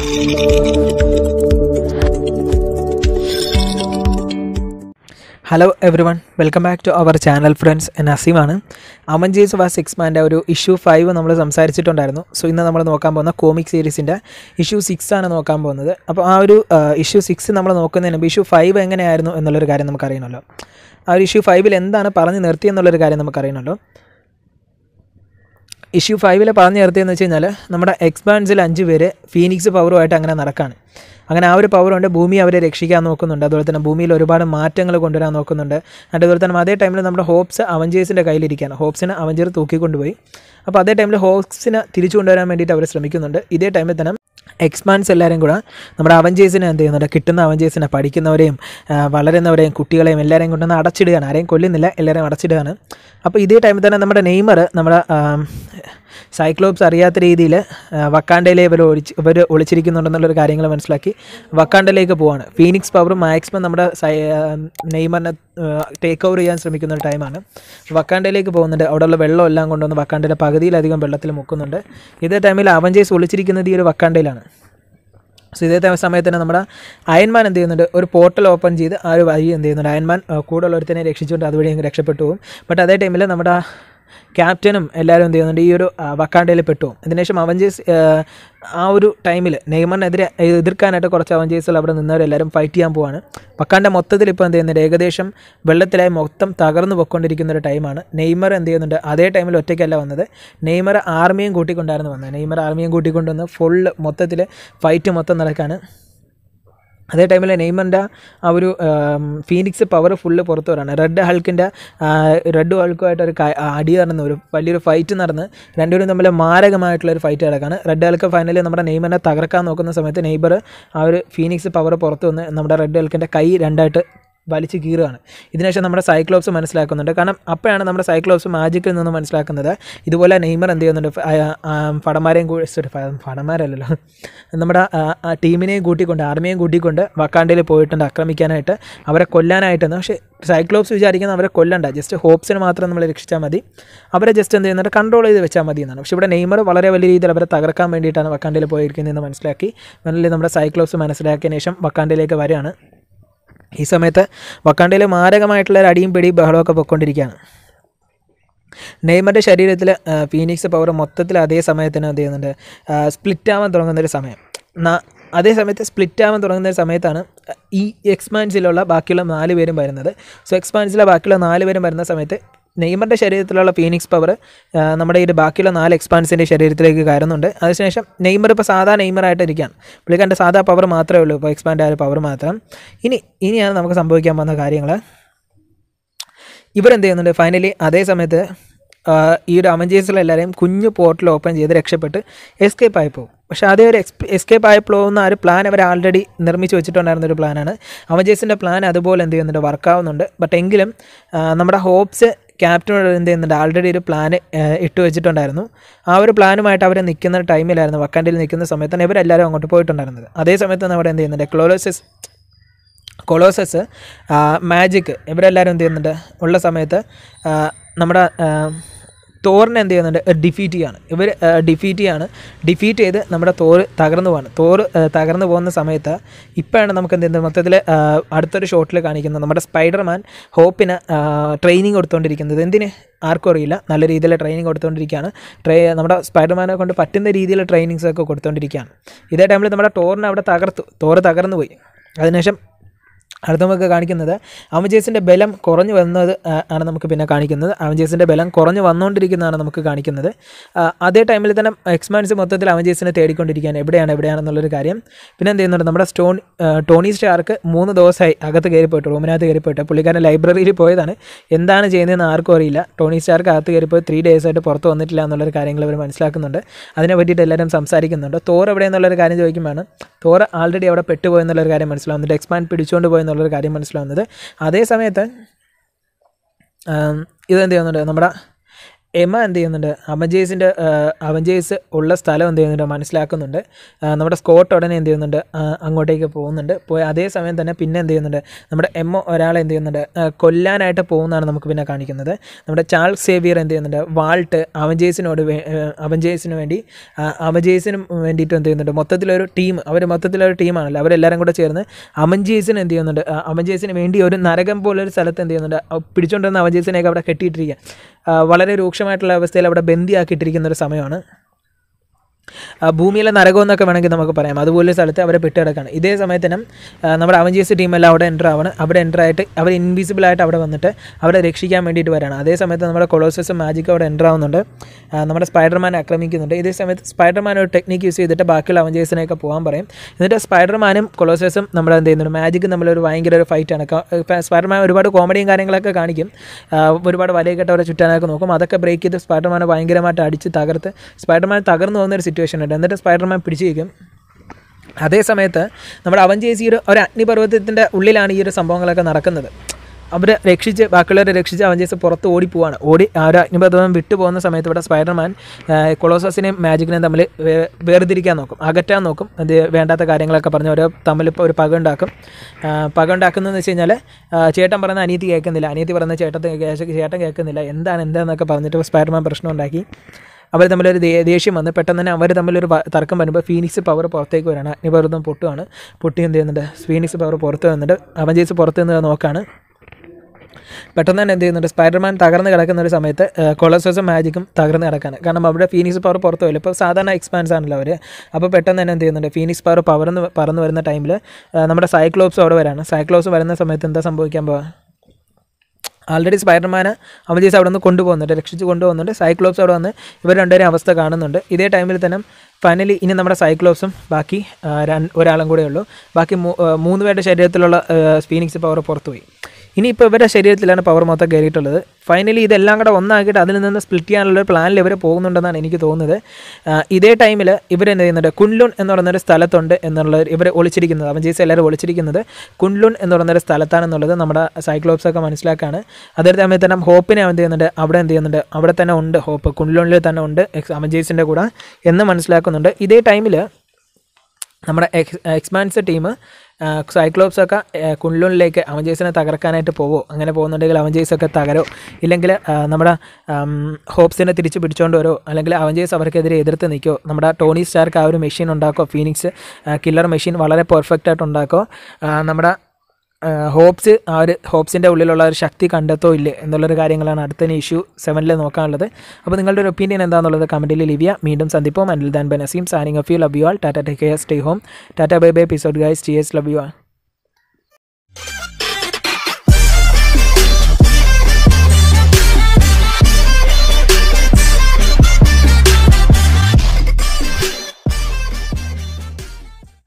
hello everyone welcome back to our channel friends നസീമാണ് അമൻജേസ് വാസ് എക്സ്മാൻ്റെ ഒരു ഇഷ്യൂ ഫൈവ് നമ്മൾ സംസാരിച്ചിട്ടുണ്ടായിരുന്നു സോ ഇന്ന് നമ്മൾ നോക്കാൻ പോകുന്ന കോമിക് സീരീസിൻ്റെ ഇഷ്യൂ സിക്സ് ആണ് നോക്കാൻ പോകുന്നത് അപ്പോൾ ആ ഒരു ഇഷ്യൂ സിക്സ് നമ്മൾ നോക്കുന്നതിന് മുമ്പ് ഇഷ്യൂ ഫൈവ് എങ്ങനെയായിരുന്നു എന്നുള്ളൊരു കാര്യം നമുക്കറിയണമല്ലോ ആ ഒരു ഇഷ്യൂ ഫൈവിൽ എന്താണ് പറഞ്ഞു നിർത്തിയെന്നുള്ളൊരു കാര്യം നമുക്കറിയണമല്ലോ ഇഷ്യൂ ഫൈവിൽ പറഞ്ഞു നിർത്തിയെന്ന് വെച്ച് കഴിഞ്ഞാൽ നമ്മുടെ എക്സ്പാൻസിൽ അഞ്ച് പേര് ഫീനിക്സ് പവറുമായിട്ട് അങ്ങനെ നടക്കാണ് അങ്ങനെ ആ ഒരു പവർ കൊണ്ട് ഭൂമി അവരെ രക്ഷിക്കാൻ നോക്കുന്നുണ്ട് അതുപോലെ തന്നെ ഭൂമിയിൽ ഒരുപാട് മാറ്റങ്ങൾ കൊണ്ടുവരാൻ നോക്കുന്നുണ്ട് അതുപോലെ തന്നെ അതേ ടൈമിൽ നമ്മുടെ ഹോപ്സ് അവഞ്ചേഴ്സിൻ്റെ കയ്യിലിരിക്കുകയാണ് ഹോപ്സിനെ അവഞ്ചർ തൂക്കിക്കൊണ്ടുപോയി അപ്പോൾ അതേ ടൈമിൽ ഹോപ്സിനെ തിരിച്ചു കൊണ്ടുവരാൻ വേണ്ടിയിട്ട് അവർ ശ്രമിക്കുന്നുണ്ട് ഇതേ ടൈമിൽ തന്നെ എക്സ്പാൻസ് എല്ലാവരും കൂടെ നമ്മുടെ അവഞ്ചേഴ്സിനെ എന്ത് ചെയ്യുന്നുണ്ട് കിട്ടുന്ന അവഞ്ചേഴ്സിനെ പഠിക്കുന്നവരെയും ആ, വളരുന്നവരെയും കുട്ടികളെയും എല്ലാവരെയും കൊണ്ടുവന്ന് അടച്ചിടുകയാണ് ആരെയും കൊല്ലുന്നില്ല എല്ലാവരെയും അടച്ചിടുകയാണ് അപ്പോൾ ഇതേ ടൈമിൽ തന്നെ നമ്മുടെ നെയ്മർ നമ്മുടെ സൈക്ലോപ്സ് അറിയാത്ത രീതിയിൽ വക്കാണ്ടയിലെ ഇവർ ഒളിച്ച് ഇവർ ഒളിച്ചിരിക്കുന്നുണ്ടെന്നുള്ളൊരു കാര്യങ്ങൾ മനസ്സിലാക്കി വക്കാണ്ടയിലേക്ക് പോവാണ് ഫീനിക്സ് പവർ മാക്സിമം നമ്മുടെ സൈ ആ, നെയ്മറിനെ ടേക്ക് ഓവർ ചെയ്യാൻ ശ്രമിക്കുന്ന ഒരു ടൈമാണ് വക്കാണ്ടയിലേക്ക് പോകുന്നുണ്ട് അവിടെയുള്ള വെള്ളം എല്ലാം കൊണ്ടുവന്ന് വക്കാണ്ടയുടെ പകുതിയിലധികം വെള്ളത്തിൽ മുക്കുന്നുണ്ട് ഇതേ ടൈമിൽ അവഞ്ചേഴ്സ് ഒളിച്ചിരിക്കുന്നത് ഈ ഒരു വക്കാണ്ടയിലാണ് സോ ഇതേ ടൈം സമയത്ത് തന്നെ നമ്മുടെ അയൺമാൻ എന്ത് ചെയ്യുന്നുണ്ട് ഒരു പോർട്ടൽ ഓപ്പൺ ചെയ്ത് ആ ഒരു വഴി എന്ത് ചെയ്യുന്നുണ്ട് അയൺമാൻ ആ, കൂടുതൽ ഒരുത്തനെ രക്ഷിച്ചുകൊണ്ട് അതുവഴി അങ്ങ് രക്ഷപ്പെട്ടു പോകും ബട്ട് അതേ ടൈമിൽ നമ്മുടെ ക്യാപ്റ്റനും എല്ലാവരും എന്ത് ചെയ്യുന്നുണ്ട് ഈ ഒരു ആ, വക്കാണ്ടയിൽ പെട്ടു പോകും അതിനുശേഷം അവഞ്ചേഴ്സ് ആ ഒരു ടൈമിൽ നെയ്മറിനെതിരെ എതിർക്കാനായിട്ട് കുറച്ച് അവഞ്ചേഴ്സിൽ അവിടെ നിന്നവരെല്ലാവരും ഫൈറ്റ് ചെയ്യാൻ പോവാണ് വക്കാണ്ട മൊത്തത്തിൽ ഇപ്പോൾ എന്ത് ചെയ്യുന്നുണ്ട് ഏകദേശം വെള്ളത്തിലായി മൊത്തം തകർന്നു പൊയ്ക്കൊണ്ടിരിക്കുന്ന ഒരു ടൈമാണ് നെയ്മർ എന്ത് ചെയ്യുന്നുണ്ട് അതേ ടൈമിൽ ഒറ്റയ്ക്കല്ല വന്നത് നെയ്മർ ആർമിയും കൂട്ടിക്കൊണ്ടായിരുന്നു വന്നത് നെയ്മർ ആർമിയും കൂട്ടിക്കൊണ്ടുവന്ന് ഫുള്ള് മൊത്തത്തിൽ ഫൈറ്റ് മൊത്തം നടക്കാണ് അതേ ടൈമിൽ നെയ്മറിൻ്റെ ആ ഒരു ആം, ഫീനിക്സ് പവർ ഫുള്ള് പുറത്ത് വരാണ് റെഡ് ഹൾക്കിൻ്റെ റെഡ് ഹൾക്കുമായിട്ട് ഒരു ക- അടി നടന്ന് ഒരു വലിയൊരു ഫൈറ്റ് നടന്ന് രണ്ടുപേരും തമ്മിൽ മാരകമായിട്ടുള്ള ഒരു ഫൈറ്റ് നടക്കാണ് റെഡ് ഹൾക്ക് ഫൈനലിൽ നമ്മുടെ നെയ്മറിനെ തകർക്കാൻ നോക്കുന്ന സമയത്ത് നെയ്ബർ ആ ഒരു ഫീനിക്സ് പവർ പുറത്ത് വന്ന് നമ്മുടെ റെഡ് ഹൾക്കിൻ്റെ കൈ രണ്ടായിട്ട് വലിച്ച് കീറുകയാണ് ഇതിനുശേഷം നമ്മുടെ സൈക്ലോപ്സ് മനസ്സിലാക്കുന്നുണ്ട് കാരണം അപ്പോഴാണ് നമ്മുടെ സൈക്ലോപ്സ് മാജിക്കിൽ നിന്ന് മനസ്സിലാക്കുന്നത് ഇതുപോലെ നെയ്മർ എന്ത് ചെയ്യുന്നുണ്ട് ഫ- ആ, ആ, പടമാരെയും കൂടി സോറി പടമാരല്ലല്ലോ നമ്മുടെ ആ, ആ ടീമിനെയും കൂട്ടിക്കൊണ്ട് ആർമിയെയും കൂട്ടിക്കൊണ്ട് വക്കാണ്ടയിൽ പോയിട്ടുണ്ട് ആക്രമിക്കാനായിട്ട് അവരെ കൊല്ലാനായിട്ടെന്ന് പക്ഷേ സൈക്ലോപ്സ് വിചാരിക്കുന്നത് അവരെ കൊല്ലണ്ട ജസ്റ്റ് ഹോപ്സിന് മാത്രം നമ്മൾ രക്ഷിച്ചാൽ മതി അവരെ ജസ്റ്റ് എന്ത് ചെയ്യുന്നുണ്ട് കൺട്രോൾ ചെയ്ത് വെച്ചാൽ മതി എന്നാണ് പക്ഷേ ഇവിടെ നെയ്മർ വളരെ വലിയ രീതിയിൽ അവരെ തകർക്കാൻ വേണ്ടിയിട്ടാണ് വക്കാണ്ടയിൽ പോയിരിക്കുന്നതെന്ന് മനസ്സിലാക്കി മനസ്സിൽ നമ്മുടെ സൈക്ലോപ്സ് മനസ്സിലാക്കിയതിന് ശേഷം വക്കാണ്ടയിലേക്ക് വരികയാണ് ഈ സമയത്ത് വക്കാണ്ടയിൽ മാരകമായിട്ടുള്ള ഒരു അടിയും പിടിയും ബഹളമൊക്കെ പൊയ്ക്കൊണ്ടിരിക്കുകയാണ് നെയ്മറിൻ്റെ ശരീരത്തിൽ ഫീനിക്സ് പവർ മൊത്തത്തിൽ അതേ സമയത്തിന് എന്ത് ചെയ്യുന്നുണ്ട് സ്പ്ലിറ്റ് ആവാൻ തുടങ്ങുന്ന ഒരു സമയം ന- അതേ സമയത്ത് സ്പ്ലിറ്റ് ആവാൻ തുടങ്ങുന്ന ഒരു സമയത്താണ് ഈ എക്സ്പാൻസിലുള്ള ബാക്കിയുള്ള നാല് പേരും വരുന്നത് സോ എക്സ്പാൻസിലെ ബാക്കിയുള്ള നാല് പേരും വരുന്ന സമയത്ത് നെയ്മറിൻ്റെ ശരീരത്തിലുള്ള ഫീനിക്സ് പവർ നമ്മുടെ ഈ ഒരു ബാക്കിയുള്ള നാല് എക്സ്പാൻസിൻ്റെ ശരീരത്തിലേക്ക് കയറുന്നുണ്ട് അതിനുശേഷം നെയ്മർ ഇപ്പോൾ സാധാ നെയ്മറായിട്ട് ഇരിക്കുകയാണ് പുള്ളിക്കാരൻ്റെ സാധാ പവർ മാത്രമേ ഉള്ളൂ ഇപ്പോൾ എക്സ്പാൻഡ് ആയ പവർ മാത്രം ഇനി ഇനിയാണ് നമുക്ക് സംഭവിക്കാൻ പോകുന്ന കാര്യങ്ങൾ ഇവരെന്ത് ചെയ്യുന്നുണ്ട് ഫൈനലി അതേ സമയത്ത് ആ, ഈ ഒരു അവഞ്ചേഴ്സിലെല്ലാവരെയും കുഞ്ഞു പോർട്ടൽ ഓപ്പൺ ചെയ്ത് രക്ഷപ്പെട്ട് എസ്കേപ്പ് ആയി പോകും പക്ഷേ അതേ ഒരു എക്സ് എസ്കേപ്പ് ആയി പോകുന്ന ആ ഒരു പ്ലാൻ അവർ ആൾറെഡി നിർമ്മിച്ച് വെച്ചിട്ടുണ്ടായിരുന്ന ഒരു പ്ലാനാണ് അവഞ്ചേഴ്സിൻ്റെ പ്ലാൻ അതുപോലെ എന്ത് ചെയ്യുന്നുണ്ട് വർക്കാവുന്നുണ്ട് ബട്ട് എങ്കിലും ആ, നമ്മുടെ ഹോപ്സ് ക്യാപ്റ്റനോട് എന്ത് ചെയ്യുന്നുണ്ട് ആൾറെഡി ഒരു പ്ലാൻ ഇട്ട് വെച്ചിട്ടുണ്ടായിരുന്നു ആ ഒരു പ്ലാനുമായിട്ട് അവർ നിൽക്കുന്ന ടൈമിലായിരുന്നു വക്കാണ്ടിൽ നിൽക്കുന്ന സമയത്താണ് ഇവരെല്ലാവരും അങ്ങോട്ട് പോയിട്ടുണ്ടായിരുന്നത് അതേ സമയത്ത് നമ്മുടെ എന്ത് ചെയ്യുന്നുണ്ട് ക്ലോലോസിസ് കൊളോസസ് മാജിക് ഇവരെല്ലാവരും എന്ത് ചെയ്യുന്നുണ്ട് ഉള്ള സമയത്ത് ആ, നമ്മുടെ ആ, തോറിനെ എന്ത് ചെയ്യുന്നുണ്ട് ഡിഫീറ്റ് ചെയ്യാണ് ഇവർ ഡിഫീറ്റ് ചെയ്യാണ് ഡിഫീറ്റ് ചെയ്ത് നമ്മുടെ തോറ് തകർന്നു പോവാണ് തോറ് ആ, തകർന്നു പോകുന്ന സമയത്ത് ഇപ്പോഴാണ് നമുക്ക് എന്ത് ചെയ്യുന്നത് മൊത്തത്തിൽ ആ, അടുത്തൊരു ഷോട്ടിൽ കാണിക്കുന്നത് നമ്മുടെ സ്പൈഡർമാൻ ഹോപ്പിന് ട്രെയിനിങ് കൊടുത്തുകൊണ്ടിരിക്കുന്നത് എന്തിന് ആർക്കും അറിയില്ല നല്ല രീതിയിൽ ട്രെയിനിങ് കൊടുത്തുകൊണ്ടിരിക്കുകയാണ് ട്രേ നമ്മുടെ സ്പൈഡർമാനെ കൊണ്ട് പറ്റുന്ന രീതിയിൽ ട്രെയിനിങ്സ് ഒക്കെ കൊടുത്തുകൊണ്ടിരിക്കുകയാണ് ഇതേ ടൈമിൽ നമ്മുടെ തോറിനെ അവിടെ തകർത്തു തോറ് തകർന്നു പോയി അതിനുശേഷം അടുത്ത നമുക്ക് കാണിക്കുന്നത് അവഞ്ചേഴ്സിൻ്റെ ബലം കുറഞ്ഞു വന്നത് ആ, ആണ് നമുക്ക് പിന്നെ കാണിക്കുന്നത് അവഞ്ചേഴ്സിൻ്റെ ബലം കുറഞ്ഞു വന്നുകൊണ്ടിരിക്കുന്നതാണ് നമുക്ക് കാണിക്കുന്നത് ആ, അതേ ടൈമിൽ തന്നെ എക്സ്മാൻസ് മൊത്തത്തിൽ അവഞ്ചേഴ്സിനെ തേടിക്കൊണ്ടിരിക്കുകയാണ് എവിടെയാണ് എവിടെയാണെന്നുള്ളൊരു കാര്യം പിന്നെ എന്ത് ചെയ്യുന്നുണ്ട് നമ്മുടെ സ്റ്റോൺ ആ, ടോണി സ്റ്റാർക്ക് മൂന്ന് ദിവസമായി അകത്ത് കയറിപ്പോയിട്ട് റൂമിനകത്ത് കയറിപ്പോയിട്ട് പുള്ളിക്കാരൻ ലൈബ്രറിയിൽ പോയതാണ് എന്താണ് ചെയ്യുന്നതെന്ന് ആർക്കും അറിയില്ല ടോണി സ്റ്റാർക്ക് അകത്ത് കയറിപ്പോയി ത്രീ ഡേയ്സ് ആയിട്ട് പുറത്ത് വന്നിട്ടില്ല എന്നുള്ളൊരു കാര്യങ്ങൾ അവർ മനസ്സിലാക്കുന്നുണ്ട് അതിനെ പറ്റിയിട്ട് എല്ലാവരും സംസാരിക്കുന്നുണ്ട് തോർ എവിടെ എന്നുള്ളൊരു കാര്യം ചോദിക്കുമ്പോഴാണ് തോർ ആൾറെഡി അവിടെ പെട്ടുപോയി എന്നുള്ളൊരു കാര്യം മനസ്സിലാവുന്നുണ്ട് എക്സ്പാൻഡ് പിടിച്ചുകൊണ്ട് പോയി എന്നുള്ളൊരു കാര്യം മനസ്സിലാവുന്നത് അതേ സമയത്ത് ആം, ഇതെന്ത് ചെയ്യുന്നുണ്ട് നമ്മുടെ എമ എന്ത് ചെയ്യുന്നുണ്ട് അവഞ്ചേഴ്സിൻ്റെ അവഞ്ചേഴ്സ് ഉള്ള സ്ഥലം എന്ത് ചെയ്യുന്നുണ്ട് മനസ്സിലാക്കുന്നുണ്ട് ആ, നമ്മുടെ സ്കോട്ട് ഉടനെ എന്ത് ചെയ്യുന്നുണ്ട് ആ, അങ്ങോട്ടേക്ക് പോകുന്നുണ്ട് പോയി അതേ സമയം തന്നെ പിന്നെ എന്ത് ചെയ്യുന്നുണ്ട് നമ്മുടെ എം ഒരാളെ എന്ത് ചെയ്യുന്നുണ്ട് ആ, കൊല്ലാനായിട്ട് പോകുന്നതാണ് നമുക്ക് പിന്നെ കാണിക്കുന്നത് നമ്മുടെ ചാൾസ് സേവിയർ എന്ത് ചെയ്യുന്നുണ്ട് വാൾട്ട് അവഞ്ചേഴ്സിനോട് വേ- ആ, അവഞ്ചേഴ്സിന് വേണ്ടി ആ, അവഞ്ചേഴ്സിനും വേണ്ടിയിട്ട് എന്ത് ചെയ്യുന്നുണ്ട് മൊത്തത്തിലൊരു ടീം അവർ മൊത്തത്തിലൊരു ടീമാണല്ലോ അവരെല്ലാവരും കൂടെ ചേർന്ന് അവഞ്ചേഴ്സിന് എന്ത് ചെയ്യുന്നുണ്ട് ആ, അവഞ്ചേഴ്സിന് വേണ്ടി ഒരു നരകം പോലൊരു സ്ഥലത്ത് എന്ത് ചെയ്യുന്നുണ്ട് ആ, പിടിച്ചുകൊണ്ടിരുന്ന അവഞ്ചേഴ്സിനെയൊക്കെ അവിടെ കെട്ടിയിട്ടിരിക്കുക ആ, വളരെ രൂക്ഷമായിട്ടുള്ള അവസ്ഥയിൽ അവിടെ ബന്ദിയാക്കിയിട്ടിരിക്കുന്ന ഒരു സമയമാണ് ആ, ഭൂമിയിലെ നരകം എന്നൊക്കെ വേണമെങ്കിൽ നമുക്ക് പറയാം അതുപോലെ സ്ഥലത്ത് അവരെ പെട്ടുകിടക്കാണ് ഇതേ സമയത്തിനും ആ, നമ്മുടെ അവഞ്ചേഴ്സ് ടീമെല്ലാം അവിടെ എൻ്റർ ആവണം അവിടെ എൻ്റർ ആയിട്ട് അവർ ഇൻവിസിബിൾ ആയിട്ട് അവിടെ വന്നിട്ട് അവരെ രക്ഷിക്കാൻ വേണ്ടിയിട്ട് വരാണ് അതേ സമയത്ത് നമ്മുടെ കൊളോസസും മാജിക്കും അവിടെ എൻ്റർ ആവുന്നുണ്ട് ആ, നമ്മുടെ സ്പൈഡർമാൻ ആക്രമിക്കുന്നുണ്ട് ഇതേ സമയത്ത് സ്പൈഡർമാൻ ഒരു ടെക്നിക്ക് യൂസ് ചെയ്തിട്ട് ബാക്കിയുള്ള അവഞ്ചേഴ്സിനെയൊക്കെ പോകാൻ പറയും എന്നിട്ട് സ്പൈഡർമാനും കൊളോസസും നമ്മൾ എന്ത് ചെയ്യുന്നുണ്ട് മാജിക്കും തമ്മിലൊരു ഭയങ്കര ഒരു ഫൈറ്റാണ് സ്പൈഡർമാൻ ഒരുപാട് കോമഡിയും കാര്യങ്ങളൊക്കെ കാണിക്കും ആ, ഒരുപാട് വലയ കെട്ടവരെ ചുറ്റാനൊക്കെ നോക്കും അതൊക്കെ ബ്രേക്ക് ചെയ്ത് സ്പൈഡർമാനെ ഭയങ്കരമായിട്ട് അടിച്ച് തകർത്ത് സ്പൈഡർമാൻ തകർന്നു പോകുന്ന ഒരു സിറ്റുവേഷൻ ഉണ്ട് എന്നിട്ട് സ്പൈഡർമാൻ പിടിച്ചു വയ്ക്കും അതേ സമയത്ത് നമ്മുടെ അവഞ്ചേസി ഒരു ഒരു അഗ്നിപർവ്വതത്തിൻ്റെ ഉള്ളിലാണ് ഈ ഒരു സംഭവങ്ങളൊക്കെ നടക്കുന്നത് അവരെ രക്ഷിച്ച് ബാക്കിയുള്ളവരെ രക്ഷിച്ച് അവഞ്ചേസ് പുറത്ത് ഓടിപ്പോവാണ് ഓടി ആ ഒരു അഗ്നിപർവ്വതം വിട്ടു പോകുന്ന സമയത്ത് ഇവിടെ സ്പൈഡർമാൻ കൊളോസസിനെയും മാജിക്കിനെയും തമ്മിൽ വേ- വേർതിരിക്കാൻ നോക്കും അകറ്റാൻ നോക്കും അത് വേണ്ടാത്ത കാര്യങ്ങളൊക്കെ പറഞ്ഞ് ഓരോ തമ്മിൽ ഇപ്പോൾ ഒരു പക ഉണ്ടാക്കും ആ, പക ഉണ്ടാക്കുന്നതെന്ന് വെച്ച് കഴിഞ്ഞാൽ ആ, ചേട്ടൻ പറയുന്ന അനിയത്തി കേൾക്കുന്നില്ല അനിയത്തി പറയുന്ന ചേട്ടത്തെ കേ- ചേട്ടൻ കേൾക്കുന്നില്ല എന്താണ് എന്താണെന്നൊക്കെ പറഞ്ഞിട്ട് സ്പൈഡർമാൻ പ്രശ്നം ഉണ്ടാക്കി അവർ തമ്മിലൊരു ദേ- ദേഷ്യം വന്ന് പെട്ടെന്ന് തന്നെ അവർ തമ്മിലൊരു വ- തർക്കം വരുമ്പോൾ ഫീനിക്സ് പവർ പുറത്തേക്ക് വരാണ് അഗ്നിപർവ്വതം പൊട്ടുകയാണ് പൊട്ടി എന്ത് ചെയ്യുന്നുണ്ട് ഫീനിക്സ് പവർ പുറത്ത് വന്നിട്ട് അവഞ്ചേസ് പുറത്ത് നിന്ന് നോക്കാണ് പെട്ടെന്ന് തന്നെ എന്ത് ചെയ്യുന്നുണ്ട് സ്പൈഡർമാൻ തകർന്ന് കിടക്കുന്ന ഒരു സമയത്ത് കൊളസോസും മാജിക്കും തകർന്ന് കിടക്കാണ് കാരണം അവിടെ ഫീനിക്സ് പവർ പുറത്ത് വരും ഇപ്പോൾ സാധാരണ എക്സ്പാൻസ് ആണല്ലോ അവർ അപ്പോൾ പെട്ടെന്ന് തന്നെ എന്ത് ചെയ്യുന്നുണ്ട് ഫീനിക്സ് പവർ പവർന്ന് പറന്ന് വരുന്ന ടൈമിൽ നമ്മുടെ സൈക്ലോപ്സ് അവിടെ വരാണ് സൈക്ലോപ്സ് വരുന്ന സമയത്ത് എന്താ സംഭവിക്കാൻ പോവാ ആൾറെഡി സ്പൈഡർമാനെ അവഞ്ചേസ് അവിടെ നിന്ന് കൊണ്ടുപോകുന്നുണ്ട് രക്ഷിച്ച് കൊണ്ടുപോകുന്നുണ്ട് സൈക്ലോപ്സ് അവിടെ വന്ന് ഇവർ രണ്ടുപേരും അവസ്ഥ കാണുന്നുണ്ട് ഇതേ ടൈമിൽ തന്നെ ഫൈനലി ഇനി നമ്മുടെ സൈക്ലോപ്സും ബാക്കി ആ, രണ്ട് ഒരാളും കൂടെ ഉള്ളൂ ബാക്കി മൂ- ആ, മൂന്ന് പേരുടെ ശരീരത്തിലുള്ള സ്പീനിക്സ് പവർ പുറത്തുപോയി ഇനിയിപ്പോൾ ഇവരുടെ ശരീരത്തിലാണ് പവർ മൊത്തം കയറിയിട്ടുള്ളത് ഫൈനലി ഇതെല്ലാം കൂടെ ഒന്നാക്കിയിട്ട് അതിൽ നിന്ന് സ്പ്ലിറ്റ് ചെയ്യാനുള്ള ഒരു പ്ലാനിൽ ഇവർ പോകുന്നുണ്ടെന്നാണ് എനിക്ക് തോന്നുന്നത് ആ, ഇതേ ടൈമിൽ ഇവരെന്ത് ചെയ്യുന്നുണ്ട് കുൻലുൺ എന്ന് പറയുന്നൊരു സ്ഥലത്തുണ്ട് എന്നുള്ള ഇവർ ഒളിച്ചിരിക്കുന്നത് അവഞ്ചേസ് എല്ലാവരും ഒളിച്ചിരിക്കുന്നത് കുൻലുൺ എന്ന് പറയുന്നൊരു സ്ഥലത്താണെന്നുള്ളത് നമ്മുടെ സൈക്ലോപ്സ് ഒക്കെ മനസ്സിലാക്കാണ് അതേ സമയത്ത് തന്നെ ഹോപ്പിനെ എന്ത് ചെയ്യുന്നുണ്ട് അവിടെ എന്ത് ചെയ്യുന്നുണ്ട് അവിടെ തന്നെ ഉണ്ട് ഹോപ്പ് കുൻലുണിൽ തന്നെ ഉണ്ട് എക്സ് അവഞ്ചേസിൻ്റെ കൂടെ എന്ന് മനസ്സിലാക്കുന്നുണ്ട് ഇതേ ടൈമിൽ നമ്മുടെ എക്സ് എക്സ്പാൻസ് ടീം സൈക്ലോപ്സ് ഒക്കെ കുണ്ലൂണിലേക്ക് അവഞ്ചേഴ്സിനെ തകർക്കാനായിട്ട് പോവോ അങ്ങനെ പോകുന്നുണ്ടെങ്കിൽ അവഞ്ചേഴ്സ് ഒക്കെ തകരോ ഇല്ലെങ്കിൽ ആ, നമ്മുടെ ആം, ഹോപ്സിനെ തിരിച്ച് പിടിച്ചുകൊണ്ട് വരുമോ അല്ലെങ്കിൽ അവഞ്ചേഴ്സ് അവർക്കെതിരെ എതിർത്ത് നിൽക്കോ നമ്മുടെ ടോണി സ്റ്റാർക്ക് ആ ഒരു മെഷീൻ ഉണ്ടാക്കോ ഫീനിക്സ് കില്ലർ മെഷീൻ വളരെ പെർഫെക്റ്റ് ആയിട്ട് ഉണ്ടാക്കോ ആ, നമ്മുടെ ആ, ഹോപ്സ് ആ ഒരു ഹോപ്സിൻ്റെ ഉള്ളിലുള്ള ഒരു ശക്തി കണ്ടെത്തോ ഇല്ലേ എന്നുള്ളൊരു കാര്യങ്ങളാണ് അടുത്ത ഇഷ്യൂ സെവനിൽ നോക്കാനുള്ളത് അപ്പോൾ നിങ്ങളുടെ ഒരു ഒപ്പീനിയൻ എന്താണെന്നുള്ളത് കമൻറ്റിൽ ലിവിയ വീണ്ടും സന്ദിപ്പം അനിൽ ദാൻ ബനസീം signing off you love you all tata take care stay home tata bye bye episode guys T S love you all